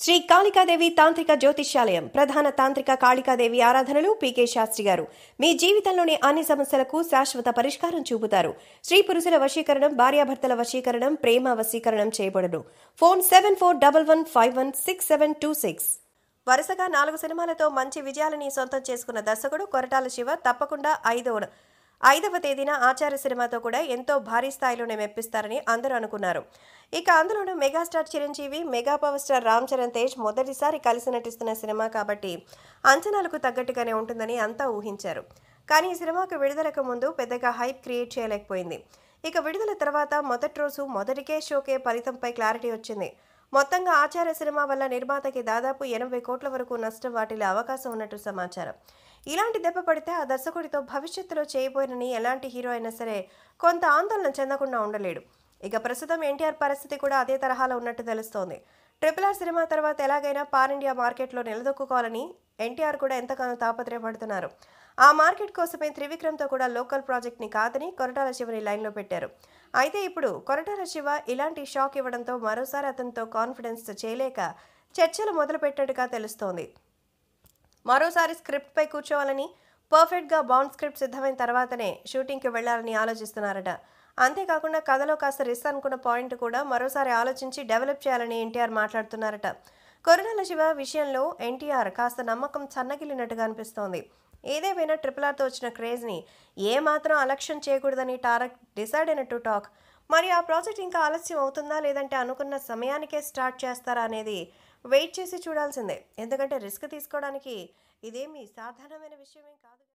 శ్రీ కాళికాదేవి తాంత్రిక జ్యోతిష్యాలయం ప్రధాన తాంత్రిక కాళికాదేవి ఆరాధనలు పీకే శాస్త్రి గారు మీ జీవితంలోని అన్ని సమస్యలకు శాశ్వత పరిష్కారం చూపుతారు స్త్రీ పురుషుల వశీకరణం భార్యాభర్తల వశీకరణం ప్రేమ వశీకరణం చేయబడును phone seven four double one five one six seven two six వరుసగా నాలుగు సినిమాలతో మంచి విజయాలని సొంతం చేసుకున్న దర్శకుడు కొరటాల శివ తప్పకుండా ఐదవ ఐదవ తేదీన ఆచార్య సినిమాతో కూడా ఎంతో భారీ స్థాయిలోనే మెప్పిస్తారని అందరూ అనుకున్నారు ఇక అందులోనూ megastar Chiranjeevi mega power star Ram Charan Tej మొదటిసారి కలిసి నటిస్తున్న సినిమా కాబట్టి అంచనాలకు తగ్గట్టుగానే ఉంటుందని అంతా ఊహించారు కానీ ఈ సినిమాకు విడుదలకు ముందు పెద్దగా హైప్ క్రియేట్ చేయలేకపోయింది ఇక విడుదల తర్వాత మొదటి రోజు మొదటికే షోకే ఫలితంపై క్లారిటీ వచ్చింది మొత్తంగా ఆచార్య సినిమా వల్ల నిర్మాతకి దాదాపు ఎనభై కోట్ల వరకు నష్టం వాటిల్లే అవకాశం ఉన్నట్టు సమాచారం ఇలాంటి దెబ్బ పడితే ఆ దర్శకుడితో భవిష్యత్తులో చేయబోయినని ఎలాంటి హీరో అయినా సరే కొంత ఆందోళన చెందకుండా ఉండలేడు ఇక ప్రస్తుతం ఎన్టీఆర్ పరిస్థితి కూడా అదే తరహాలో ఉన్నట్టు తెలుస్తోంది ట్రిపుల్ ఆర్ సినిమా తర్వాత ఎలాగైనా పాన్ ఇండియా మార్కెట్లో నిలదొక్కుకోవాలని ఎన్టీఆర్ కూడా ఎంతగానో తాపత్రయపడుతున్నారు ఆ మార్కెట్ కోసమే త్రివిక్రమ్తో కూడా లోకల్ ప్రాజెక్ట్ని కాదని కొరటాల శివని లైన్లో పెట్టారు అయితే ఇప్పుడు కొరటాల శివ ఇలాంటి షాక్ ఇవ్వడంతో మరోసారి అతనితో కాన్ఫిడెన్స్ చేయలేక చర్చలు మొదలుపెట్టినట్టుగా తెలుస్తోంది మరోసారి స్క్రిప్ట్పై కూర్చోవాలని పర్ఫెక్ట్గా బాండ్ స్క్రిప్ట్ సిద్ధమైన తర్వాతనే షూటింగ్కి వెళ్లాలని ఆలోచిస్తున్నారట అంతేకాకుండా కథలో కాస్త రిస్ అనుకున్న పాయింట్ కూడా మరోసారి ఆలోచించి డెవలప్ చేయాలని ఎన్టీఆర్ మాట్లాడుతున్నారట కొరటాల శివ విషయంలో ఎన్టీఆర్ కాస్త నమ్మకం సన్నగిలినట్టుగా అనిపిస్తోంది ఏదేమైనా ట్రిపుల్ ఆర్తో వచ్చిన క్రేజ్ని ఏమాత్రం అలక్ష్యం చేయకూడదని టారక్ డిసైడ్ అయినట్టు టాక్ మరి ఆ ప్రాజెక్ట్ ఇంకా ఆలస్యం అవుతుందా లేదంటే అనుకున్న సమయానికే స్టార్ట్ చేస్తారా అనేది వెయిట్ చేసి చూడాల్సిందే ఎందుకంటే రిస్క్ తీసుకోవడానికి ఇదేమీ సాధారణమైన విషయమేం కాదు